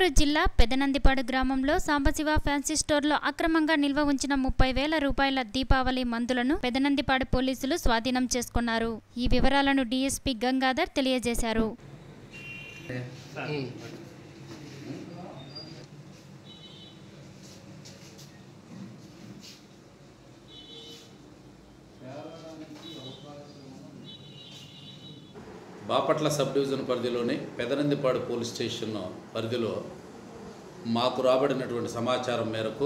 గుంటూరు జిల్లా పెదనందిపాడు గ్రామంలో సాంబశివ ఫ్యాన్సీ స్టోర్లో అక్రమంగా నిల్వ ఉంచిన ముప్పై వేల రూపాయల దీపావళి మందులను పెదనందిపాడు పోలీసులు స్వాధీనం చేసుకున్నారు ఈ వివరాలను డీఎస్పీ గంగాధర్ తెలియజేశారు బాపట్ల సబ్ డివిజన్ పరిధిలోని పెదనందిపాడు పోలీస్ స్టేషన్ పరిధిలో మాకు రాబడినటువంటి సమాచారం మేరకు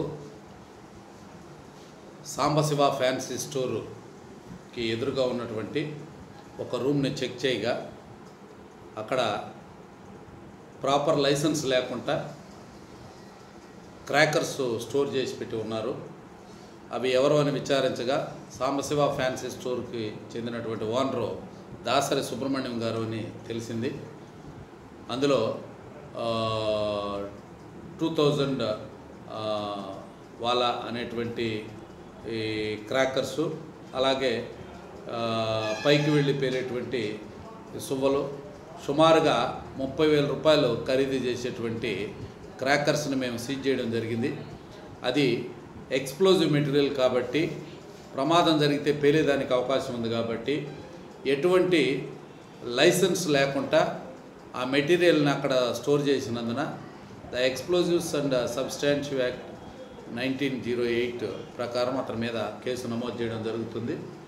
సాంబశివ ఫ్యాన్సీ స్టోరుకి ఎదురుగా ఉన్నటువంటి ఒక రూమ్ని చెక్ చేయగా అక్కడ ప్రాపర్ లైసెన్స్ లేకుండా క్రాకర్స్ స్టోర్ చేసి పెట్టి ఉన్నారు అవి ఎవరు అని విచారించగా సాంబశివ ఫ్యాన్సీ స్టోర్కి చెందినటువంటి ఓనరు దాసరి సుబ్రహ్మణ్యం గారు అని తెలిసింది అందులో టూ థౌజండ్ వాలా అనేటువంటి ఈ క్రాకర్సు అలాగే ఆ, పైకి వెళ్ళి పేరేటువంటి సువ్వలు సుమారుగా ముప్పై వేల రూపాయలు ఖరీదు చేసేటువంటి క్రాకర్స్ని మేము సీజ్ చేయడం జరిగింది అది ఎక్స్ప్లోజివ్ మెటీరియల్ కాబట్టి ప్రమాదం జరిగితే పేలేదానికి అవకాశం ఉంది కాబట్టి ఎటువంటి లైసెన్స్ లేకుండా ఆ మెటీరియల్ని అక్కడ స్టోర్ చేసినందున the explosives and substantive act nineteen zero eight ప్రకారం అతని మీద కేసు నమోదు చేయడం జరుగుతుంది